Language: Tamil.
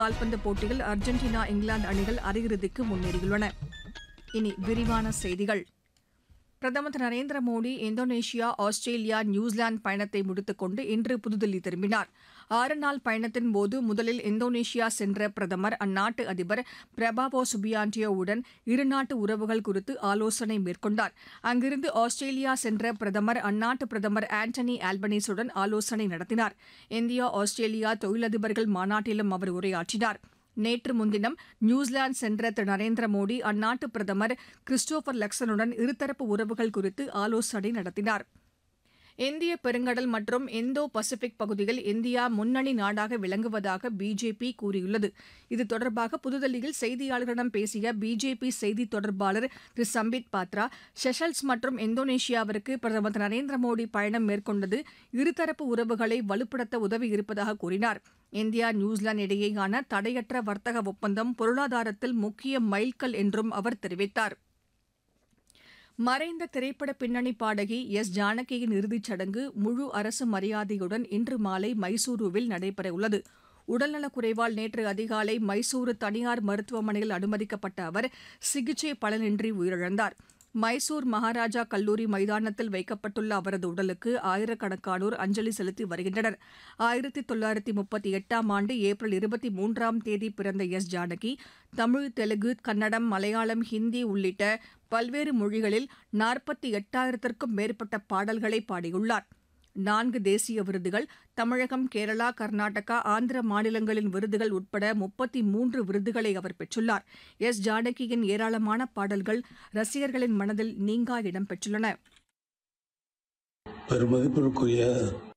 கால்பந்து போட்டியில் அர்ஜென்டினா இங்கிலாந்து அணிகள் அரையிறுதிக்கு முன்னேறியுள்ளன இனி விரிவான செய்திகள் பிரதமர் திரு Narendra Modi Indonesia Australia New Zealand பயணத்தை முடித்துக் கொண்டு இன்று புதுதில்லி திரும்பினார் ஆறு நாள் பயணத்தின் போது முதலில் இந்தோனேஷியா சென்ற பிரதமர் அந்நாட்டு அதிபர் பிரபாவோ சுபியாண்டியோவுடன் இருநாட்டு உறவுகள் குறித்து ஆலோசனை மேற்கொண்டார் அங்கிருந்து ஆஸ்திரேலியா சென்ற பிரதமர் அந்நாட்டு பிரதமர் ஆண்டனி ஆல்பனீஸுடன் ஆலோசனை நடத்தினார் இந்தியா ஆஸ்திரேலியா தொழிலதிபர்கள் மாநாட்டிலும் அவர் உரையாற்றினார் நேற்று முன்தினம் நியூசிலாந்து சென்ற திரு நரேந்திர மோடி அந்நாட்டு பிரதமர் கிறிஸ்டோபர் லக்சனுடன் இருதரப்பு உறவுகள் குறித்து ஆலோசனை நடத்தினார் இந்திய பெருங்கடல் மற்றும் இந்தோ பசிபிக் பகுதியில் இந்தியா முன்னணி நாடாக விளங்குவதாக பிஜேபி கூறியுள்ளது இது தொடர்பாக புதுதில்லியில் செய்தியாளர்களிடம் பேசிய பிஜேபி செய்தி தொடர்பாளர் திரு சம்பித் பாத்ரா செஷல்ஸ் மற்றும் இந்தோனேஷியாவிற்கு பிரதமர் திரு நரேந்திர மோடி பயணம் மேற்கொண்டது இருதரப்பு உறவுகளை வலுப்படுத்த உதவி இருப்பதாக கூறினார் இந்தியா நியூசிலாந்து இடையேயான தடையற்ற வர்த்தக ஒப்பந்தம் பொருளாதாரத்தில் முக்கிய மைல்கல் என்றும் அவர் தெரிவித்தார் மறைந்த திரைப்பட பின்னணி பாடகி எஸ் ஜானகியின் இறுதிச் சடங்கு முழு அரசு மரியாதையுடன் இன்று மாலை மைசூருவில் நடைபெறவுள்ளது உடல்நலக்குறைவால் நேற்று அதிகாலை மைசூரு தனியார் மருத்துவமனையில் அனுமதிக்கப்பட்ட அவர் சிகிச்சை பலனின்றி உயிரிழந்தார் மைசூர் மகாராஜா கல்லூரி மைதானத்தில் வைக்கப்பட்டுள்ள அவரது உடலுக்கு ஆயிரக்கணக்கானோர் அஞ்சலி செலுத்தி வருகின்றனர் ஆயிரத்தி தொள்ளாயிரத்தி முப்பத்தி எட்டாம் ஆண்டு ஏப்ரல் இருபத்தி மூன்றாம் தேதி பிறந்த எஸ் ஜானகி தமிழ் தெலுங்கு கன்னடம் மலையாளம் ஹிந்தி உள்ளிட்ட பல்வேறு மொழிகளில் நாற்பத்தி எட்டாயிரத்திற்கும் மேற்பட்ட பாடல்களை பாடியுள்ளார் நான்கு தேசிய விருதுகள் தமிழகம் கேரளா கர்நாடகா ஆந்திர மாநிலங்களின் விருதுகள் உட்பட முப்பத்தி மூன்று விருதுகளை அவர் பெற்றுள்ளார் எஸ் ஜானகியின் ஏராளமான பாடல்கள் ரசிகர்களின் மனதில் நீங்கா இடம் பெற்றுள்ளன பெருமதிப்பிற்குரிய